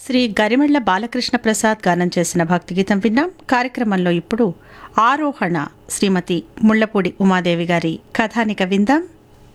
శ్రీ గరిమెళ్ల బాలకృష్ణ ప్రసాద్ గానం చేసిన భక్తి గీతం విన్నాం కార్యక్రమంలో ఇప్పుడు ఆరోహణ శ్రీమతి ముళ్లపూడి ఉమాదేవి గారి కథానిక విందాం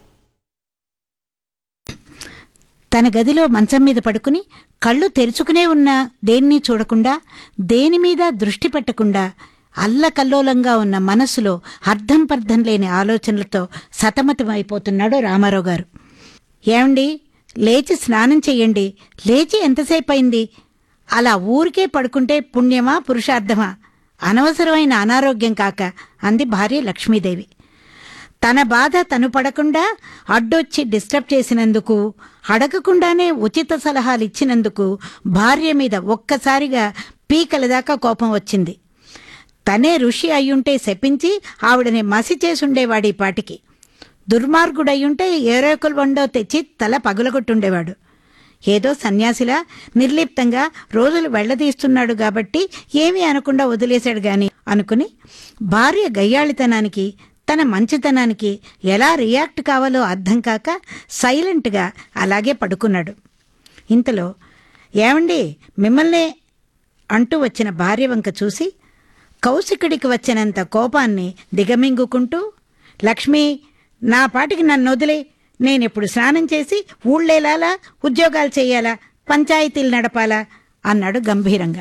తన గదిలో మంచం మీద పడుకుని కళ్ళు తెరుచుకునే ఉన్న దేన్ని చూడకుండా దేని మీద దృష్టి పెట్టకుండా అల్లకల్లోలంగా ఉన్న మనస్సులో అర్థం పర్థం లేని ఆలోచనలతో సతమతమైపోతున్నాడు రామారావు గారు ఏమండి లేచి స్నానం చెయ్యండి లేచి ఎంతసేపు అయింది అలా ఊరికే పడుకుంటే పుణ్యమా పురుషార్థమా అనవసరమైన అనారోగ్యం కాక అంది భార్య లక్ష్మీదేవి తన బాధ తను పడకుండా అడ్డొచ్చి డిస్టర్బ్ చేసినందుకు అడగకుండానే ఉచిత సలహాలు ఇచ్చినందుకు భార్య మీద ఒక్కసారిగా పీకల దాకా కోపం వచ్చింది తనే ఋషి అయ్యుంటే శపించి ఆవిడని మసి చేసుండేవాడి పాటికి దుర్మార్గుడయ్యుంటే ఏరేకులు వండో తెచ్చి తల పగులగొట్టుండేవాడు ఏదో సన్యాసిలా నిర్లిప్తంగా రోజులు వెళ్లదీస్తున్నాడు కాబట్టి ఏమీ అనకుండా వదిలేశాడు గాని అనుకుని భార్య గయ్యాళితనానికి తన మంచితనానికి ఎలా రియాక్ట్ కావాలో అర్థం కాక సైలెంట్గా అలాగే పడుకున్నాడు ఇంతలో ఏమండి మిమ్మల్నే అంటూ వచ్చిన భార్య వంక చూసి కౌశికుడికి వచ్చినంత కోపాన్ని దిగమింగుకుంటూ లక్ష్మి నా పాటికి నన్ను వదిలే నేనెప్పుడు స్నానం చేసి ఊళ్ళేలాలా ఉద్యోగాలు చేయాలా పంచాయతీలు నడపాలా అన్నాడు గంభీరంగా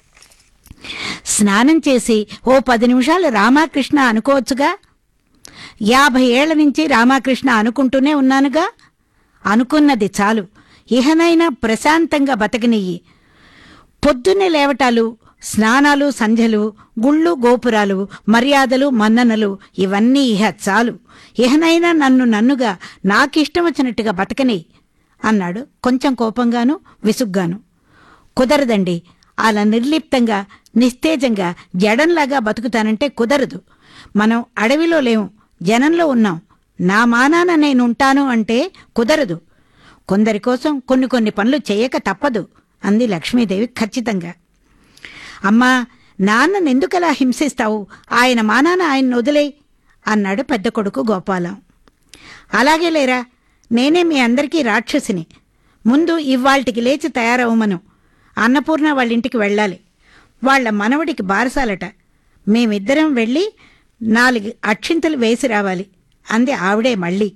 స్నానం చేసి ఓ పది నిమిషాలు రామాకృష్ణ అనుకోవచ్చుగా యాభై ఏళ్ల నుంచి రామాకృష్ణ అనుకుంటూనే ఉన్నానుగా అనుకున్నది చాలు ఇహనైనా ప్రశాంతంగా బతకనియ్యి పొద్దున్నే లేవటాలు స్నానాలు సంధ్యలు గుళ్ళు గోపురాలు మర్యాదలు మన్ననలు ఇవన్నీ ఇహ చాలు ఇహనైనా నన్ను నన్నుగా నాకిష్టం వచ్చినట్టుగా బతకని అన్నాడు కొంచెం కోపంగాను విసుగ్గాను కుదరదండి అలా నిర్లిప్తంగా నిస్తేజంగా జడంలాగా బతుకుతానంటే కుదరదు మనం అడవిలో లేము జనంలో ఉన్నాం నా మానాన నేనుంటాను అంటే కుదరదు కొందరి కోసం కొన్ని కొన్ని పనులు చేయక తప్పదు అంది లక్ష్మీదేవి ఖచ్చితంగా అమ్మా నాన్నను ఎందుకలా హింసిస్తావు ఆయన మానాన ఆయన వదిలే అన్నాడు పెద్ద కొడుకు గోపాలం అలాగే లేరా నేనే మీ అందరికీ రాక్షసిని ముందు ఇవాల్టికి లేచి తయారవమను అన్నపూర్ణ వాళ్ళ ఇంటికి వెళ్ళాలి వాళ్ళ మనవడికి బారసాలట మేమిద్దరం వెళ్ళి నాలుగు అక్షింతలు వేసి రావాలి అంది ఆవిడే మళ్ళీ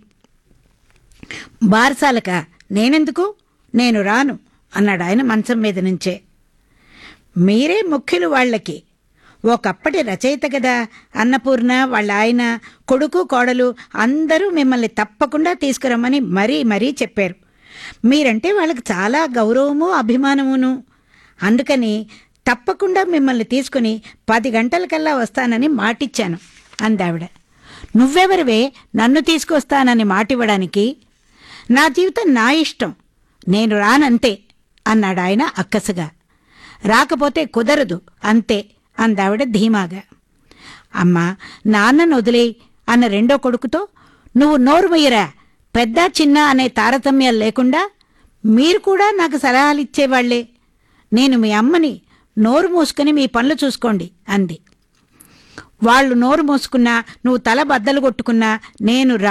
బారసాలక నేనెందుకు నేను రాను అన్నాడు ఆయన మంచం మీద నుంచే మీరే ముఖ్యులు వాళ్ళకి ఒకప్పటి రచయిత కదా అన్నపూర్ణ వాళ్ళ ఆయన కొడుకు కోడలు అందరూ మిమ్మల్ని తప్పకుండా తీసుకురమ్మని మరీ మరీ చెప్పారు మీరంటే వాళ్ళకి చాలా గౌరవము అభిమానమును అందుకని తప్పకుండా మిమ్మల్ని తీసుకుని పది గంటలకల్లా వస్తానని మాటిచ్చాను అందావిడ నువ్వెవరివే నన్ను తీసుకొస్తానని మాటివ్వడానికి నా జీవితం నా ఇష్టం నేను రానంతే అన్నాడు ఆయన అక్కసగా రాకపోతే కుదరదు అంతే అందావిడ ధీమాగా అమ్మా నాన్నను వదిలే అన్న రెండో కొడుకుతో నువ్వు నోరు మొయ్యరా పెద్ద చిన్న అనే తారతమ్యాలు లేకుండా మీరు కూడా నాకు సలహాలు ఇచ్చేవాళ్లే నేను మీ అమ్మని నోరు మూసుకుని మీ పనులు చూసుకోండి అంది వాళ్ళు నోరు మూసుకున్నా నువ్వు తల బద్దలు కొట్టుకున్నా నేను రా